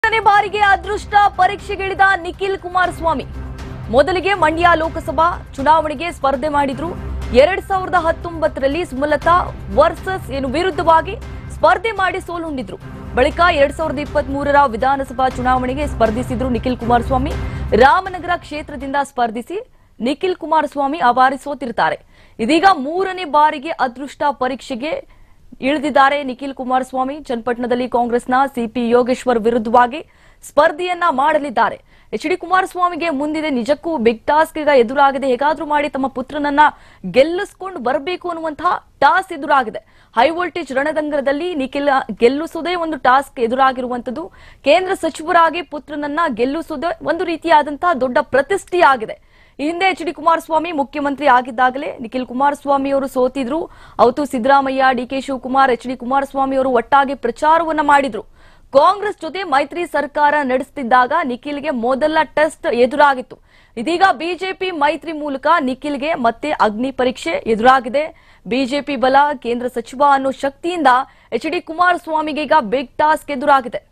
ಮೂರನೇ ಬಾರಿಗೆ ಅದೃಷ್ಟ ಪರೀಕ್ಷೆಗಿಳಿದ ನಿಖಿಲ್ ಕುಮಾರಸ್ವಾಮಿ ಮೊದಲಿಗೆ ಮಂಡ್ಯ ಲೋಕಸಭಾ ಚುನಾವಣೆಗೆ ಸ್ಪರ್ಧೆ ಮಾಡಿದ್ರು ಎರಡ್ ಸಾವಿರದ ಹತ್ತೊಂಬತ್ತರಲ್ಲಿ ಸುಮಲತಾ ವರ್ಸಸ್ ಏನು ವಿರುದ್ಧವಾಗಿ ಸ್ಪರ್ಧೆ ಮಾಡಿ ಸೋಲುಂಡಿದ್ರು ಬಳಿಕ ಎರಡ್ ಸಾವಿರದ ಇಪ್ಪತ್ತ್ ಮೂರರ ವಿಧಾನಸಭಾ ಚುನಾವಣೆಗೆ ಸ್ಪರ್ಧಿಸಿದ್ರು ನಿಖಿಲ್ ಕುಮಾರಸ್ವಾಮಿ ರಾಮನಗರ ಕ್ಷೇತ್ರದಿಂದ ಸ್ಪರ್ಧಿಸಿ ನಿಖಿಲ್ ಕುಮಾರಸ್ವಾಮಿ ಆ ಬಾರಿ ಸೋತಿರ್ತಾರೆ ಇದೀಗ ಮೂರನೇ ಬಾರಿಗೆ ಅದೃಷ್ಟ ಪರೀಕ್ಷೆಗೆ ಇಳಿದಿದ್ದಾರೆ ನಿಖಿಲ್ ಕುಮಾರಸ್ವಾಮಿ ಚನ್ನಪಟ್ಟಣದಲ್ಲಿ ಕಾಂಗ್ರೆಸ್ನ ಸಿಪಿ ಯೋಗೇಶ್ವರ್ ವಿರುದ್ಧವಾಗಿ ಸ್ಪರ್ಧೆಯನ್ನ ಮಾಡಲಿದ್ದಾರೆ ಎಚ್ ಡಿ ಕುಮಾರಸ್ವಾಮಿಗೆ ಮುಂದಿದೆ ನಿಜಕ್ಕೂ ಬಿಗ್ ಟಾಸ್ಕ್ ಈಗ ಎದುರಾಗಿದೆ ಹೇಗಾದ್ರೂ ಮಾಡಿ ತಮ್ಮ ಪುತ್ರನನ್ನ ಗೆಲ್ಲಿಸ್ಕೊಂಡು ಬರಬೇಕು ಅನ್ನುವಂತಹ ಟಾಸ್ ಎದುರಾಗಿದೆ ಹೈ ವೋಲ್ಟೇಜ್ ರಣದಂಗರದಲ್ಲಿ ನಿಖಿಲ್ ಗೆಲ್ಲಿಸುವುದೇ ಒಂದು ಟಾಸ್ಕ್ ಎದುರಾಗಿರುವಂತದ್ದು ಕೇಂದ್ರ ಸಚಿವರಾಗಿ ಪುತ್ರನನ್ನ ಗೆಲ್ಲಿಸುವುದೇ ಒಂದು ರೀತಿಯಾದಂತಹ ದೊಡ್ಡ ಪ್ರತಿಷ್ಠೆಯಾಗಿದೆ ಈ ಹಿಂದೆ ಎಚ್ ಡಿ ಕುಮಾರಸ್ವಾಮಿ ಮುಖ್ಯಮಂತ್ರಿ ಆಗಿದ್ದಾಗಲೇ ನಿಖಿಲ್ ಕುಮಾರಸ್ವಾಮಿ ಅವರು ಸೋತಿದ್ರು ಅವತ್ತು Siddaramaiah D K Shivakumar H D Kumaraswamy ಅವರು ಒಟ್ಟಾಗಿ ಪ್ರಚಾರವನ್ನ ಮಾಡಿದ್ರು ಕಾಂಗ್ರೆಸ್ ಜೊತೆ ಮೈತ್ರಿ ಸರ್ಕಾರ ನಡೆಸುತ್ತಿದ್ದಾಗ ನಿಖಿಲ್ಗೆ ಮೊದಲ ಟೆಸ್ಟ್ ಎದುರಾಗಿತ್ತು ಇದೀಗ ಬಿಜೆಪಿ ಮೈತ್ರಿ ಮೂಲಕ ನಿಖಿಲ್ಗೆ ಮತ್ತೆ ಅಗ್ನಿ ಪರೀಕ್ಷೆ ಎದುರಾಗಿದೆ ಬಿಜೆಪಿ ಬಲ ಕೇಂದ್ರ ಸಚಿವ ಅನ್ನೋ ಶಕ್ತಿಯಿಂದ ಎಚ್ ಡಿ ಕುಮಾರಸ್ವಾಮಿಗೆ ಈಗ ಬಿಗ್ ಟಾಸ್ಕ್ ಎದುರಾಗಿದೆ